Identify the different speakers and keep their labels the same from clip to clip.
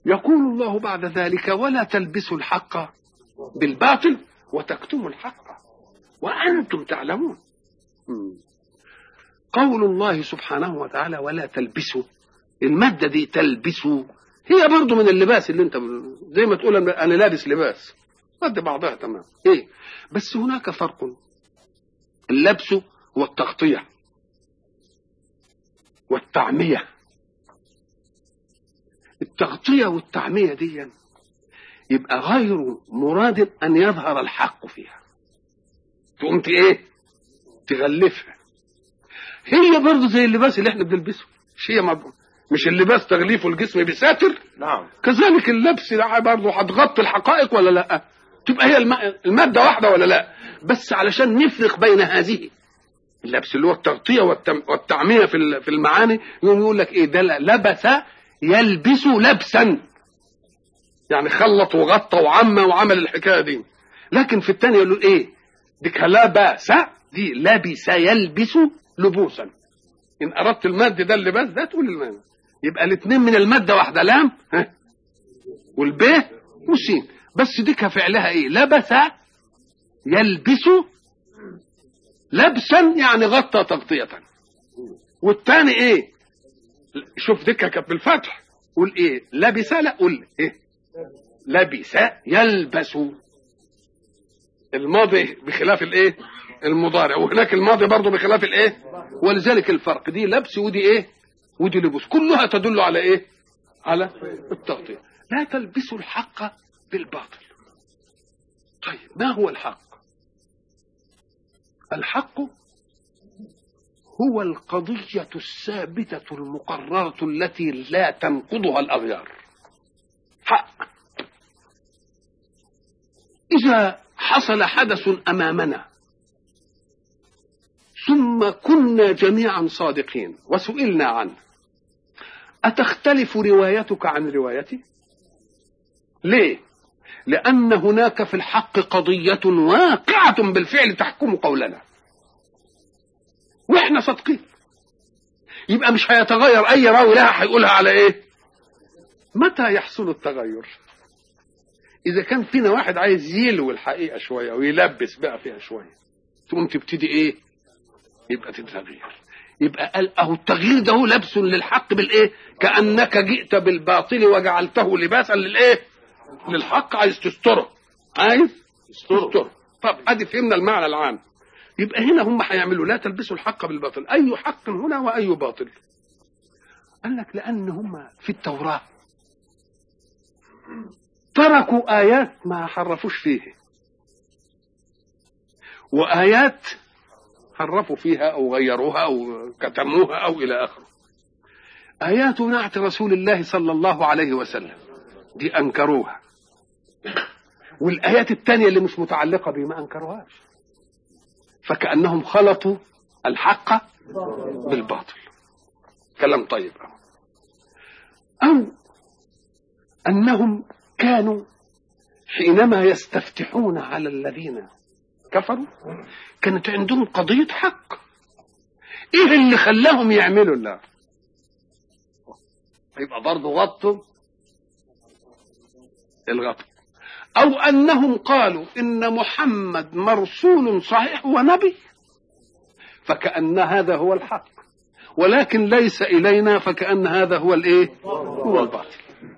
Speaker 1: يقول الله بعد ذلك ولا تلبسوا الحق بالباطل وتكتموا الحق وأنتم تعلمون قول الله سبحانه وتعالى ولا تلبسوا المادة دي تلبسوا هي برضو من اللباس اللي انت زي ما تقول انا لابس لباس قد بعضها تمام ايه بس هناك فرق اللبس والتغطية والتعمية التغطية والتعمية دي يبقى غير مراد أن يظهر الحق فيها تقوم ايه تغلفها هي برضه زي اللباس اللي احنا بنلبسه مش هي مب... مش اللباس تغليفه الجسم بساتر
Speaker 2: نعم
Speaker 1: كذلك اللبس ده برضه هتغطي الحقائق ولا لا تبقى هي الم... المادة واحدة ولا لا بس علشان نفرق بين هذه اللبس اللي هو التغطية والتم... والتعمية في ال- في المعاني يقوم يقول لك ايه ده لبس يلبس لبسا يعني خلط وغطى وعمى وعمل الحكاية دي لكن في الثانية يقول له ايه ديك لبس دي لبس يلبس لبوسا ان اردت المد ده اللباس ده تقول المعنى يبقى الاثنين من المادة واحدة لام ها والب والسين بس ديك فعلها ايه لبس يلبس لبسا يعني غطى تغطية والتاني ايه شوف ديك كانت بالفتح قول ايه لبس لا قول ايه لبس يلبس الماضي بخلاف الايه المضارع وهناك الماضي برضه بخلاف الايه ولذلك الفرق دي لبس ودي ايه ودي لبس كلها تدل على ايه على التغطية لا تلبسوا الحق بالباطل طيب ما هو الحق الحق هو القضية الثابتة المقررة التي لا تنقضها الأغيار حق إذا حصل حدث أمامنا ثم كنا جميعا صادقين وسئلنا عنه أتختلف روايتك عن روايتي؟ ليه؟ لأن هناك في الحق قضية واقعة بالفعل تحكم قولنا واحنا صادقين يبقى مش هيتغير اي راوي لها هيقولها على ايه متى يحصل التغير اذا كان فينا واحد عايز يلوي الحقيقه شويه ويلبس بقى فيها شويه تقوم تبتدي ايه يبقى تتغير يبقى قال اهو التغيير ده هو لبس للحق بالايه كانك جئت بالباطل وجعلته لباسا للايه للحق عايز تستره عايز تستره طب ادي فهمنا المعنى العام يبقى هنا هم هيعملوا لا تلبسوا الحق بالباطل اي حق هنا واي باطل قال لك لان هم في التوراه تركوا ايات ما حرفوش فيه وايات حرفوا فيها او غيروها او كتموها او الى اخره ايات نعت رسول الله صلى الله عليه وسلم دي انكروها والايات الثانيه اللي مش متعلقه بيه ما انكروهاش فكأنهم خلطوا الحق بالباطل كلام طيب أو أنهم كانوا حينما يستفتحون على الذين كفروا كانت عندهم قضية حق ايه اللي خلاهم يعملوا الله يبقى برضه غطوا الغطا أو أنهم قالوا إن محمد مرسول صحيح ونبي فكأن هذا هو الحق ولكن ليس إلينا فكأن هذا هو الإيه هو الباطل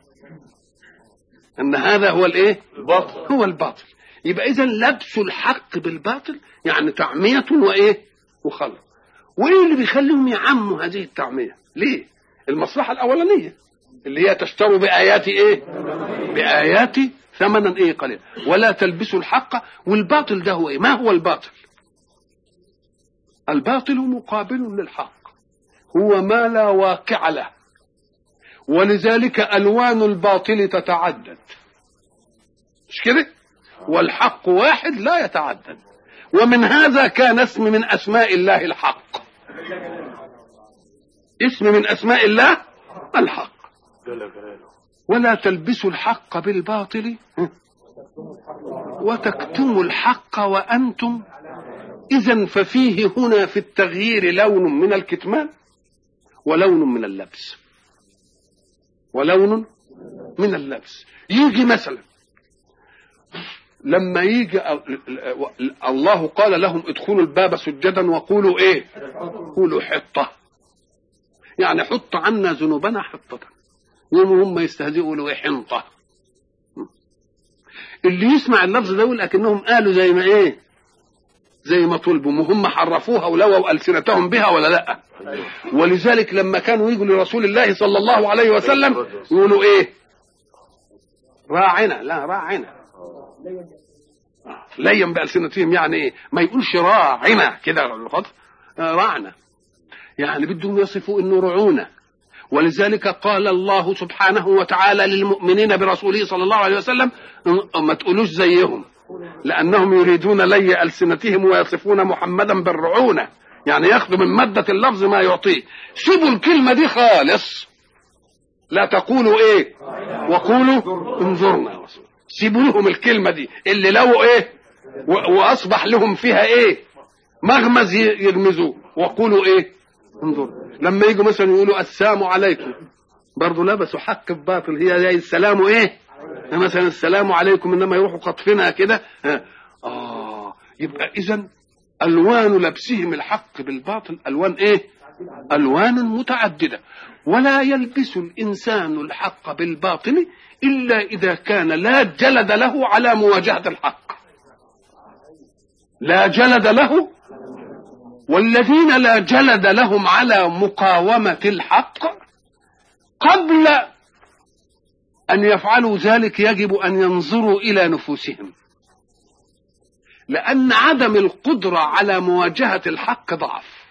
Speaker 1: أن هذا هو الإيه
Speaker 2: الباطل
Speaker 1: هو الباطل يبقى إذا لبس الحق بالباطل يعني تعمية وإيه وخلط وإيه اللي بيخليهم يعموا هذه التعمية ليه المصلحة الأولانية اللي هي تشتروا بآيات إيه بآيات ثمنا ايه قليلا ولا تلبسوا الحق والباطل ده هو ايه ما هو الباطل الباطل مقابل للحق هو ما لا واقع له ولذلك الوان الباطل تتعدد مش كده والحق واحد لا يتعدد ومن هذا كان اسم من اسماء الله الحق اسم من اسماء الله الحق
Speaker 2: جل جلاله
Speaker 1: ولا تلبسوا الحق بالباطل وتكتموا الحق وانتم اذا ففيه هنا في التغيير لون من الكتمان ولون من اللبس ولون من اللبس يجي مثلا لما يجي الله قال لهم ادخلوا الباب سجدا وقولوا ايه قولوا حطه يعني حط عنا ذنوبنا حطة يوم هم يستهزئوا يقولوا ايه حنطة اللي يسمع اللفظ ده يقول اكنهم قالوا زي ما ايه زي ما طلبوا وهم حرفوها ولووا ألسنتهم بها ولا لا ولذلك لما كانوا يجوا لرسول الله صلى الله عليه وسلم يقولوا ايه راعنا لا راعنا لين بألسنتهم يعني ايه ما يقولش راعنا كده راعنا يعني بدهم يصفوا انه رعونه ولذلك قال الله سبحانه وتعالى للمؤمنين برسوله صلى الله عليه وسلم ما تقولوش زيهم لانهم يريدون لي السنتهم ويصفون محمدا بالرعونه يعني ياخذوا من ماده اللفظ ما يعطيه سيبوا الكلمه دي خالص لا تقولوا ايه وقولوا انظرنا سيبوا لهم الكلمه دي اللي لو ايه واصبح لهم فيها ايه مغمز يغمزوه وقولوا ايه انظر لما يجوا مثلا يقولوا السلام عليكم برضه لبسوا حق في باطل هي زي السلام ايه مثلا السلام عليكم انما يروحوا قطفنا كده اه يبقى اذا الوان لبسهم الحق بالباطل الوان ايه الوان متعدده ولا يلبس الانسان الحق بالباطل الا اذا كان لا جلد له على مواجهه الحق لا جلد له والذين لا جلد لهم على مقاومة الحق قبل أن يفعلوا ذلك يجب أن ينظروا إلى نفوسهم لأن عدم القدرة على مواجهة الحق ضعف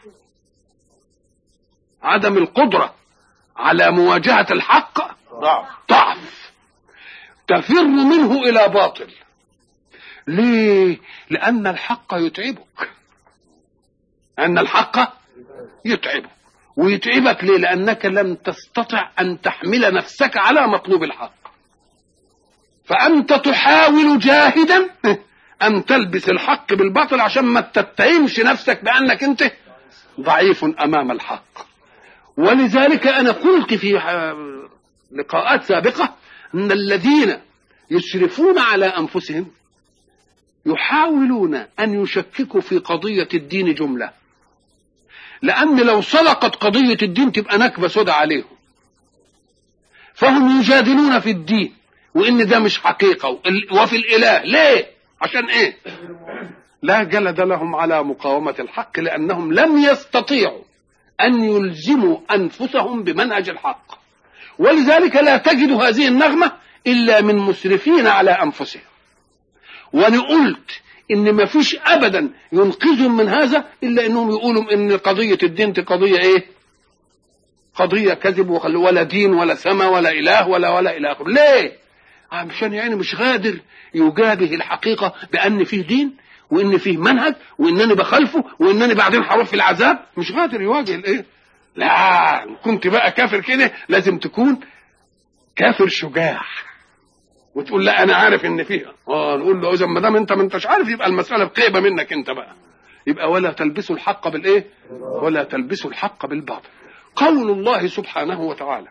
Speaker 1: عدم القدرة على مواجهة الحق ضعف ضعف تفر منه إلى باطل ليه؟ لأن الحق يتعبك أن الحق يتعبك ويتعبك ليه؟ لأنك لم تستطع أن تحمل نفسك على مطلوب الحق فأنت تحاول جاهدا أن تلبس الحق بالباطل عشان ما تتهمش نفسك بأنك أنت ضعيف أمام الحق ولذلك أنا قلت في لقاءات سابقة أن الذين يشرفون على أنفسهم يحاولون أن يشككوا في قضية الدين جملة لأن لو صدقت قضية الدين تبقى نكبة سودة عليهم فهم يجادلون في الدين وإن ده مش حقيقة وفي الإله ليه عشان إيه لا جلد لهم على مقاومة الحق لأنهم لم يستطيعوا أن يلزموا أنفسهم بمنهج الحق ولذلك لا تجد هذه النغمة إلا من مسرفين على أنفسهم وأنا قلت إن ما فيش أبدا ينقذهم من هذا إلا إنهم يقولوا إن قضية الدين دي قضية إيه؟ قضية كذب ولا دين ولا سما ولا إله ولا ولا إلى آخره ليه؟ عشان يعني مش قادر يجابه الحقيقة بأن فيه دين وإن فيه منهج وإنني بخالفه وإنني بعدين هروح في العذاب مش قادر يواجه الإيه؟ لا كنت بقى كافر كده لازم تكون كافر شجاع وتقول لا انا عارف ان فيها اه نقول له اذا ما دام انت ما انتش عارف يبقى المساله بقيبه منك انت بقى يبقى ولا تلبسوا الحق بالايه ولا تلبسوا الحق بالباطل قول الله سبحانه وتعالى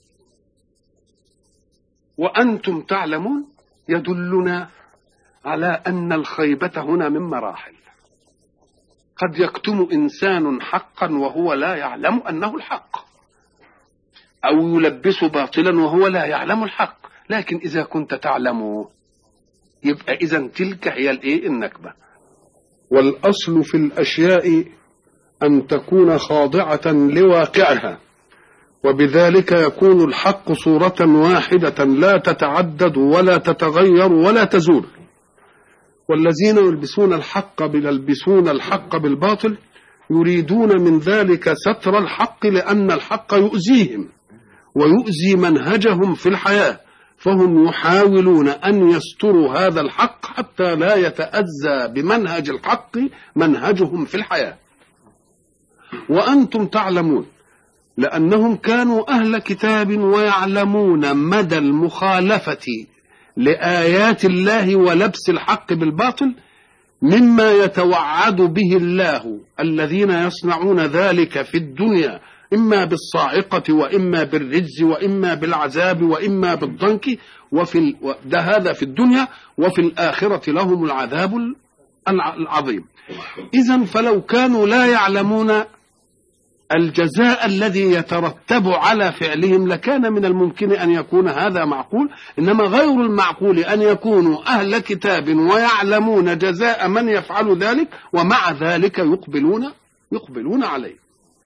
Speaker 1: وانتم تعلمون يدلنا على ان الخيبه هنا من مراحل قد يكتم انسان حقا وهو لا يعلم انه الحق او يلبس باطلا وهو لا يعلم الحق لكن إذا كنت تعلم يبقى إذا تلك هي الإيه النكبة والأصل في الأشياء أن تكون خاضعة لواقعها وبذلك يكون الحق صورة واحدة لا تتعدد ولا تتغير ولا تزول والذين يلبسون الحق يلبسون الحق بالباطل يريدون من ذلك ستر الحق لأن الحق يؤذيهم ويؤذي منهجهم في الحياه فهم يحاولون أن يستروا هذا الحق حتى لا يتأذى بمنهج الحق منهجهم في الحياة وأنتم تعلمون لأنهم كانوا أهل كتاب ويعلمون مدى المخالفة لآيات الله ولبس الحق بالباطل مما يتوعد به الله الذين يصنعون ذلك في الدنيا إما بالصاعقة وإما بالرجز وإما بالعذاب وإما بالضنك وفي ال... ده هذا في الدنيا وفي الآخرة لهم العذاب الع- العظيم إذا فلو كانوا لا يعلمون الجزاء الذي يترتب على فعلهم لكان من الممكن ان يكون هذا معقول انما غير المعقول ان يكونوا اهل كتاب ويعلمون جزاء من يفعل ذلك ومع ذلك يقبلون يقبلون عليه